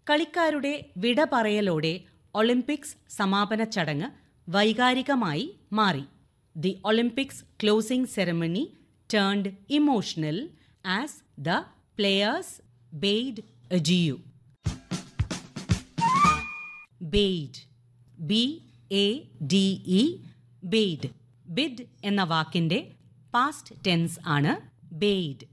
കളിക്കാരുടെ വിട പറയലോടെ ഒളിമ്പിക്സ് സമാപന ചടങ്ങ് വൈകാരികമായി മാറി the Olympics closing ceremony turned emotional as the players bade അജിയു bade B A D E bade bid എന്ന വാക്കിന്റെ പാസ്റ്റ് ടെൻസ് ആണ് bade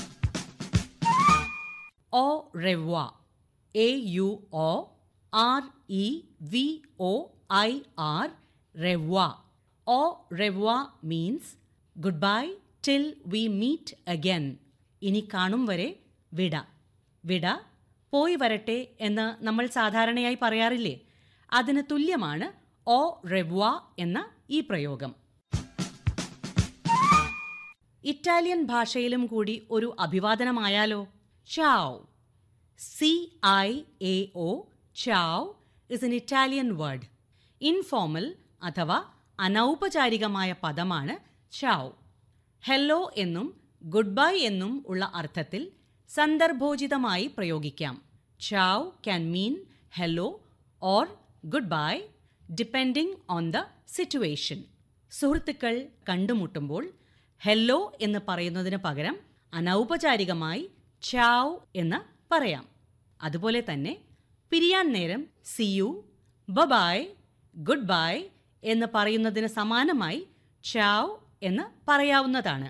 au revoir A U O R E V O I R revoir au revoir means good bye till we meet again ഇനി കാണും വരെ വിട വിട പോയി വരട്ടെ എന്ന് നമ്മൾ സാധാരണയായി പറയാറില്ലേ അതിന് തുല്യമാണ് ഓ റെവ്വ എന്ന ഈ പ്രയോഗം ഇറ്റാലിയൻ ഭാഷയിലും കൂടി ഒരു അഭിവാദനമായാലോ ciao C I A O ciao is an Italian word informal അഥവാ അനൗപചാരികമായ പദമാണ് ചാവ് ഹെല്ലോ എന്നും ഗുഡ് ബൈ എന്നും ഉള്ള അർത്ഥത്തിൽ സന്ദർഭോചിതമായി പ്രയോഗിക്കാം ciao can mean hello or good bye depending on the situation സുഹൃത്തുക്കൾ കണ്ടുമുട്ടുമ്പോൾ ഹെല്ലോ എന്ന് പറയുന്നതിന് പകരം അനൗപചാരികമായി ചാവ് എന്ന് പറയാം അതുപോലെ തന്നെ പിരിയാൻ നേരം see you bye bye good bye എന്ന് പറയുന്നതിന് സമാനമായി ചാവ് എന്ന് പറയാവുന്നതാണ്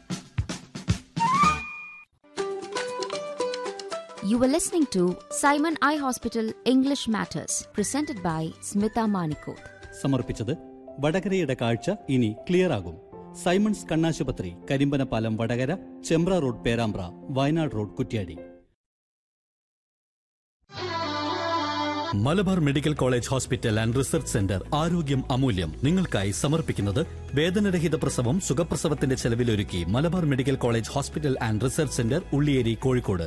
You were listening to Simon Eye Hospital English Matters, presented by Smita Manikot. സമർപ്പിച്ചത് വടകരയുടെ കാഴ്ച ഇനി ക്ലിയർ ആകും സൈമൺസ് കണ്ണാശുപത്രി Karimbanapalam Vadakara Chembra road Perambra Wayanad road Kuttiady Malabar medical college hospital and research centre ആരോഗ്യം അമൂല്യം നിങ്ങൾക്കായി സമർപ്പിക്കുന്നത് വേദനരഹിത പ്രസവം സുഖപ്രസവത്തിന്റെ ചെലവിലൊരുക്കി Malabar medical college hospital and research centre Ulliyeri Kozhikode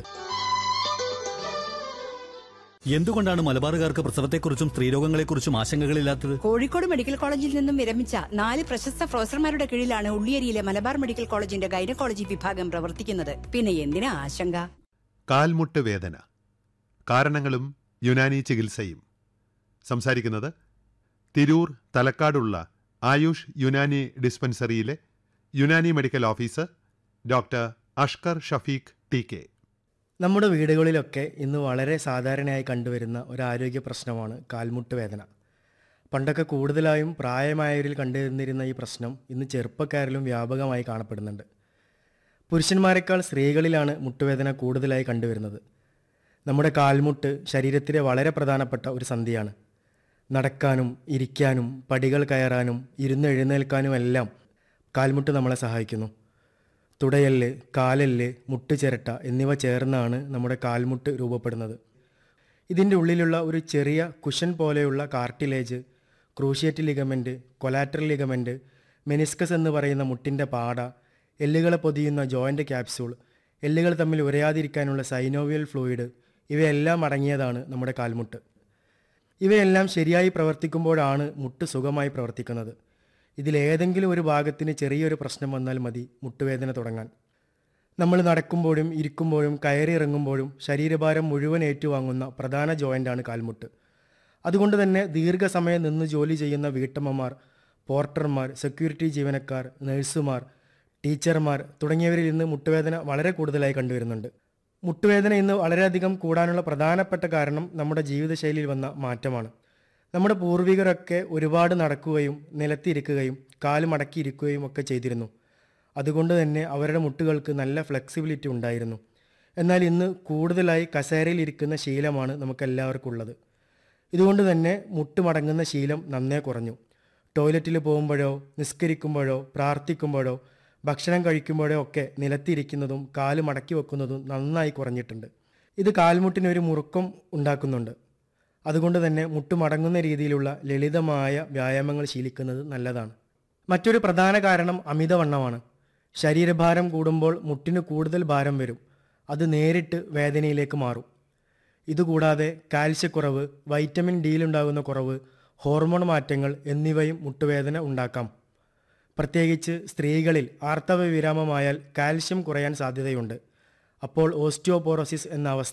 എന്തുകൊണ്ടാണ് മലബാറുകാർക്ക് പ്രസവത്തെക്കുറിച്ചും സ്ത്രീരോഗങ്ങളെക്കുറിച്ചും ആശങ്കകളില്ലാത്തത് കോഴിക്കോട് മെഡിക്കൽ കോളേജിൽ നിന്നും വിരമിച്ച നാല് പ്രശസ്ത പ്രൊഫസർമാരുടെ കീഴിലാണ് ഉള്ളിയേരിയിലെ മലബാർ മെഡിക്കൽ കോളേജിന്റെ ഗൈനക്കോളജി വിഭാഗം പ്രവർത്തിക്കുന്നത് പിന്നെ എന്തിനാ ആശങ്ക കാൽമുട്ട് വേദന കാരണങ്ങളും യുനാനി ചികിത്സയും സംസാരിക്കുന്നത് തിരൂർ തലക്കാടുള്ള ആയുഷ് യുനാനി ഡിസ്പെൻസറിയിലെ Unani medical officer doctor Ashkar Shafeeq T K നമ്മുടെ വീടുകളിലൊക്കെ ഇന്ന് വളരെ സാധാരണയായി കണ്ടുവരുന്ന ഒരു ആരോഗ്യ പ്രശ്നമാണ് കാൽമുട്ട് വേദന പണ്ടൊക്കെ കൂടുതലായും പ്രായമായവരിൽ കണ്ടുവന്നിരുന്ന ഈ പ്രശ്നം ഇന്ന് ചെറുപ്പക്കാരിലും വ്യാപകമായി കാണപ്പെടുന്നുണ്ട് പുരുഷന്മാരെക്കാൾ സ്ത്രീകളിലാണ് മുട്ടുവേദന കൂടുതലായി കണ്ടുവരുന്നത് നമ്മുടെ കാൽമുട്ട് ശരീരത്തിലെ വളരെ പ്രധാനപ്പെട്ട ഒരു സന്ധിയാണ് നടക്കാനും ഇരിക്കാനും പടികൾ കയറാനും ഇരുന്ന് എഴുന്നേൽക്കാനും എല്ലാം കാൽമുട്ട് നമ്മളെ സഹായിക്കുന്നു തുടയല്ല് കാലല്ല് മുട്ടുചിരട്ട എന്നിവ ചേർന്നാണ് നമ്മുടെ കാൽമുട്ട് രൂപപ്പെടുന്നത് ഇതിൻ്റെ ഉള്ളിലുള്ള ഒരു ചെറിയ കുഷൻ പോലെയുള്ള cartilage cruciate ligament collateral ligament meniscus എന്ന് പറയുന്ന മുട്ടിൻ്റെ പാട എല്ലുകളെ പൊതിയുന്ന ജോയിൻ്റ് ക്യാപ്സ്യൂൾ എല്ലുകൾ തമ്മിൽ ഉരയാതിരിക്കാനുള്ള സൈനോവിയൽ ഫ്ലൂയിഡ് ഇവയെല്ലാം അടങ്ങിയതാണ് നമ്മുടെ കാൽമുട്ട് ഇവയെല്ലാം ശരിയായി പ്രവർത്തിക്കുമ്പോഴാണ് മുട്ട് സുഖമായി പ്രവർത്തിക്കുന്നത് ഇതിലേതെങ്കിലും ഒരു ഭാഗത്തിന് ചെറിയൊരു പ്രശ്നം വന്നാൽ മതി മുട്ടുവേദന തുടങ്ങാൻ നമ്മൾ നടക്കുമ്പോഴും ഇരിക്കുമ്പോഴും കയറി ഇറങ്ങുമ്പോഴും ശരീരഭാരം മുഴുവൻ ഏറ്റുവാങ്ങുന്ന പ്രധാന ജോയിൻ്റാണ് കാൽമുട്ട് അതുകൊണ്ട് തന്നെ ദീർഘസമയം നിന്ന് ജോലി ചെയ്യുന്ന വീട്ടമ്മമാർ പോർട്ടർമാർ സെക്യൂരിറ്റി ജീവനക്കാർ നഴ്സുമാർ ടീച്ചർമാർ തുടങ്ങിയവരിൽ ഇന്ന് മുട്ടുവേദന വളരെ കൂടുതലായി കണ്ടുവരുന്നുണ്ട് മുട്ടുവേദന ഇന്ന് വളരെയധികം കൂടാനുള്ള പ്രധാനപ്പെട്ട കാരണം നമ്മുടെ ജീവിതശൈലിയിൽ വന്ന മാറ്റമാണ് നമ്മുടെ പൂർവികരൊക്കെ ഒരുപാട് നടക്കുകയും നിലത്തിരിക്കുകയും കാല് മടക്കിയിരിക്കുകയും ഒക്കെ ചെയ്തിരുന്നു അതുകൊണ്ട് തന്നെ അവരുടെ മുട്ടുകൾക്ക് നല്ല ഫ്ലെക്സിബിലിറ്റി ഉണ്ടായിരുന്നു എന്നാൽ ഇന്ന് കൂടുതലായി കസേരയിൽ ഇരിക്കുന്ന ശീലമാണ് നമുക്കെല്ലാവർക്കും ഉള്ളത് ഇതുകൊണ്ട് തന്നെ മുട്ട് മടങ്ങുന്ന ശീലം നന്നേ കുറഞ്ഞു ടോയ്ലറ്റിൽ പോകുമ്പോഴോ നിസ്കരിക്കുമ്പോഴോ പ്രാർത്ഥിക്കുമ്പോഴോ ഭക്ഷണം കഴിക്കുമ്പോഴോ ഒക്കെ നിലത്തിരിക്കുന്നതും കാല് മടക്കി വെക്കുന്നതും നന്നായി കുറഞ്ഞിട്ടുണ്ട് ഇത് കാൽമുട്ടിന് ഒരു മുറുക്കം ഉണ്ടാക്കുന്നുണ്ട് അതുകൊണ്ട് തന്നെ മുട്ട് മടങ്ങുന്ന രീതിയിലുള്ള ലളിതമായ വ്യായാമങ്ങൾ ശീലിക്കുന്നത് നല്ലതാണ് മറ്റൊരു പ്രധാന കാരണം അമിതവണ്ണമാണ് ശരീരഭാരം കൂടുമ്പോൾ മുട്ടിന് കൂടുതൽ ഭാരം വരും അത് നേരിട്ട് വേദനയിലേക്ക് മാറും ഇതുകൂടാതെ കാൽസ്യക്കുറവ് വൈറ്റമിൻ ഡിയിലുണ്ടാകുന്ന കുറവ് ഹോർമോൺ മാറ്റങ്ങൾ എന്നിവയും മുട്ടുവേദന ഉണ്ടാക്കാം പ്രത്യേകിച്ച് സ്ത്രീകളിൽ ആർത്തവ വിരാമമായാൽ കാൽസ്യം കുറയാൻ സാധ്യതയുണ്ട് അപ്പോൾ ഓസ്റ്റിയോപോറോസിസ് എന്ന അവസ്ഥ